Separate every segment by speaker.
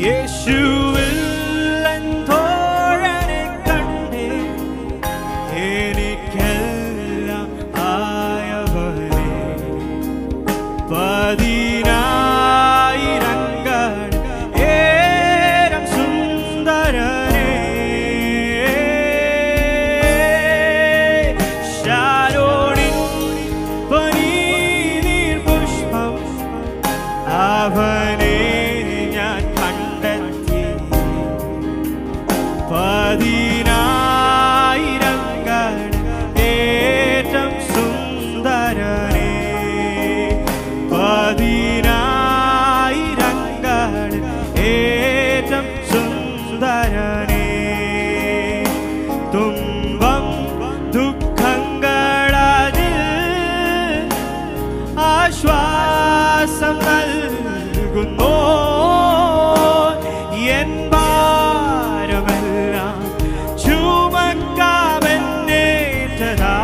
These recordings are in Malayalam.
Speaker 1: യേശുവിൽ എൻ തോഴനെ കണ്ടേ എനിക്കെല്ലാം ആയവനെ പതിനായിരങ്ങൾ ഏരം സുന്ദരനെ ശാരോണിൻ പനീർ പുഷ്പം അവനെ ഞാൻ കണ്ടെത്തി പതിനായിരങ്ങൾ ഏറ്റം സുന്ദരനെ പതിനായിരങ്ങൾ ഏറ്റം സുന്ദരനെ തുമ്പം ദുഃഖങ്ങളതിൽ ആശ്വാസം നൽകുന്നു എൻ ഭാരമെല്ലാം ചുമക്കാമെന്നേറ്റതാ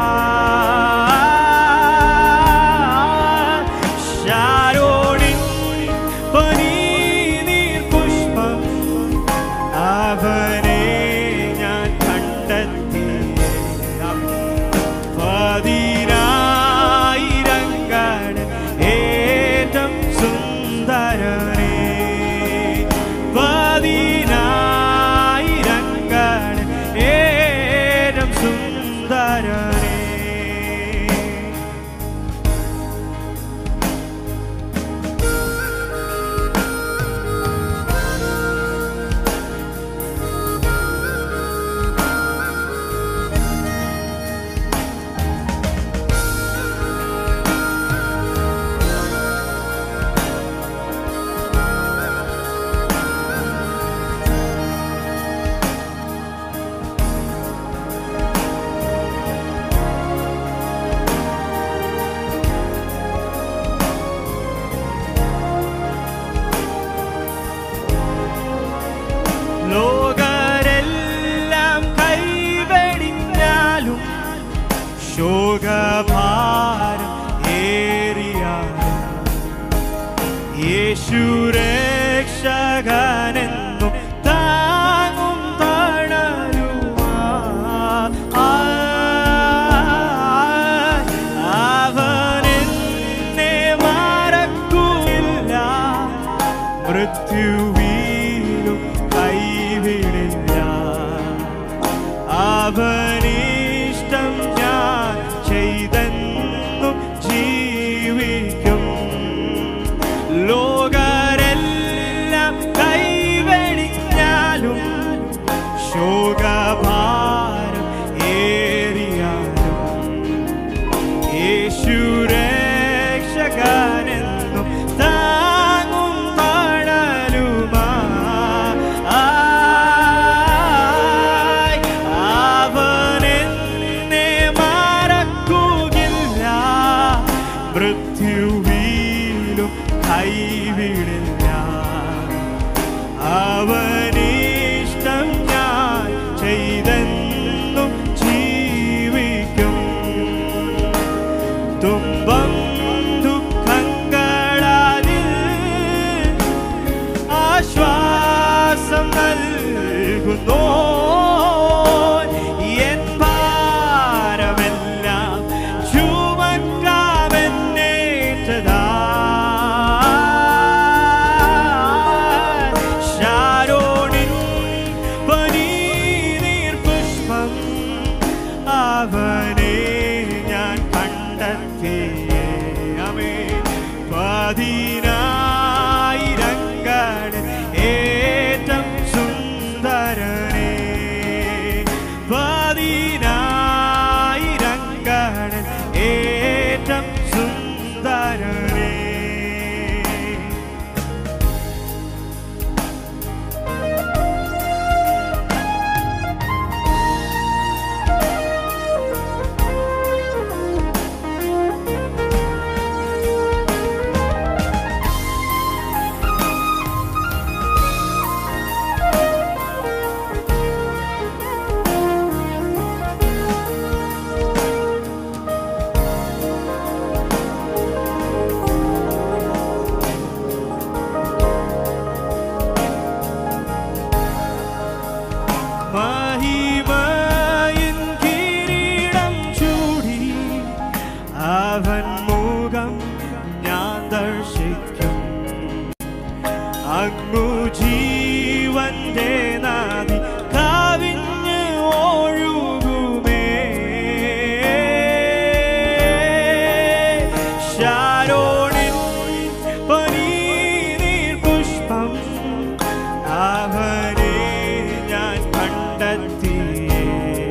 Speaker 1: ശാരോണിൻ പനീർ പുഷ്പം അവനെ ഞാൻ കണ്ടെത്തി പതിനായിരങ്ങൾ ഏറ്റം സുന്ദരനെ പതിനായിരങ്ങൾ ഏറ്റം സുന്ദരനെ ലോകരെല്ലാം കൈവെടിഞ്ഞാലും ശോകഭാരം ഏറിയാലും യേശു രക്ഷകനെന്നും താങ്ങും തണലുമാ അവനെന്നെ മറക്കൂല്ല മൃത്യുവീലും കൈവിടില്ല അവനിഷ്ടം ഞാൻ ചെയ്തെന്നും ജീവിക്കും ലോകരെല്ലാം കൈവെടിഞ്ഞാലും ശോകഭാരം ഏറിയാലും യേശു രക്ഷകനെന്നും താങ്ങും തണലുമാ ആയി. അവനെന്നെ മറക്കുകയില്ല മൃത്യുവീലും കൈവിടില്ല അവനിഷ്ടം ഞാൻ ചെയ്തെന്നും ജീവിക്കും തുമ്പം ദുഃഖങ്ങളതിൽ ആശ്വാസം നൽകുന്നു എൻ ഭാരമെല്ലാം ചുമക്കാമെന്നേറ്റതാ ശാരോണിൻ പനീർ പുഷ്പം അവനെ ഞാൻ കണ്ടെത്തിയേ അമേ പതിനായിരങ്ങൾ ഏറ്റം സുന്ദരനെ പതിനായിരങ്ങൾ ഏറ്റം സുന്ദരനെ അങ്ങു ജീവന്റെ നാദി കവിഞ്ഞ് ഒഴുകുമേ ശാരോണിൻ പനീർ പുഷ്പം അവനെ ഞാൻ കണ്ടെത്തിയേ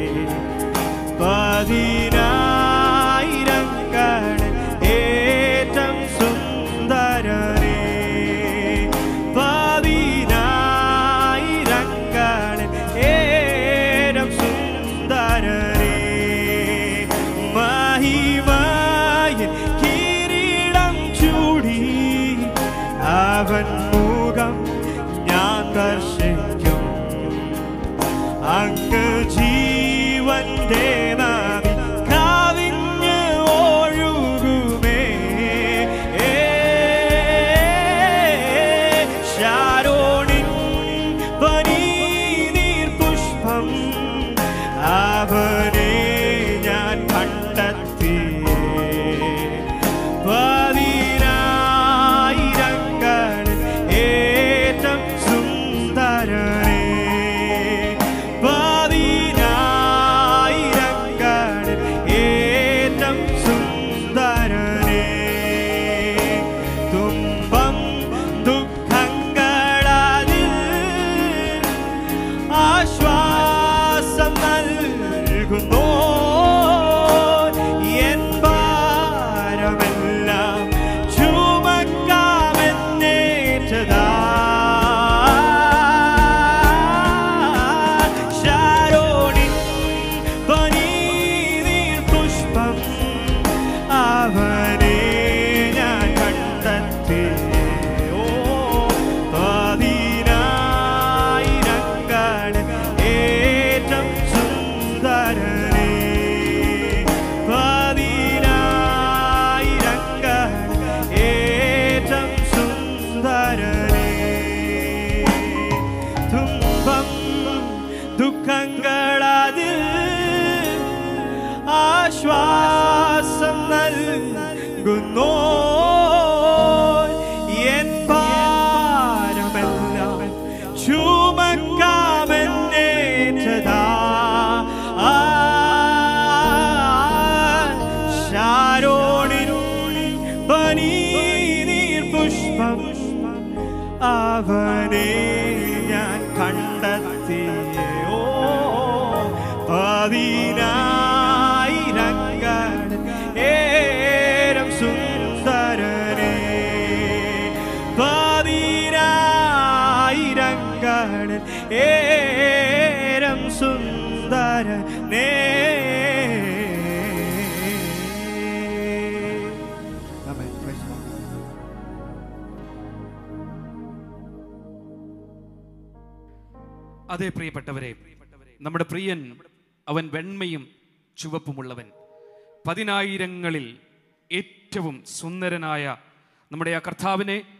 Speaker 1: പതിനായിരങ്ങൾ ഏറ്റം സുന്ദരനേ പതിനായിരങ്ങൾ ഏറ്റം സുന്ദരനേ മഹിമയിൽ കിരീടം ചൂടി അവൻ മുഖം ഞാൻ ദർശിക്കും അങ്ങ് ജീവന്റെ നാദി കവിഞ്ഞ് ഒഴുകുമേ ശാരോണിൻ പനീർ പുഷ്പം അവനെ ഞാൻ കണ്ടെത്തിയേ പതിനായിരങ്ങൾ ഏറ്റം സുന്ദരനേ പതിനായിരങ്ങൾ ഏറ്റം സുന്ദരനേ തുമ്പം ദുഃഖങ്ങളതിൽ ആശ്വാസം നൽകുന്നു എൻ ഭാരമെല്ലാം ചുമക്കാമെന്നേറ്റതാ ശാരോണിൻ പനീർ പുഷ്പം അവനെ ഞാൻ കണ്ടെത്തി ഓ പതിനായിരങ്ങൾ ഏറ്റം സുന്ദരനേ പതിനായിരങ്ങൾ ഏറ്റം സുന്ദരനേ തുമ്പം ദുഃഖങ്ങളതിൽ ആശ്വാസം നൽകുന്നു എൻ ഭാരമെല്ലാം ചുമക്കാമെന്നേറ്റതാ ആ, ശാരോണിനുള്ളിൽ പനീർ പുഷ്പം അവനെ ഞാൻ കണ്ടെത്തിയേ ഓ പതിനായിരങ്ങൾ ഏരം സുന്ദരനേ പതിനായിരങ്ങൾ ഏരം സുന്ദരനേ Amen. Praise the Lord.
Speaker 2: അതേ പ്രിയപ്പെട്ടവരെ നമ്മുടെ പ്രിയൻ അവൻ വെണ്മയും ചുവപ്പുമുള്ളവൻ പതിനായിരങ്ങളിൽ ഏറ്റവും സുന്ദരനായ നമ്മുടെ ആ കർത്താവിനെ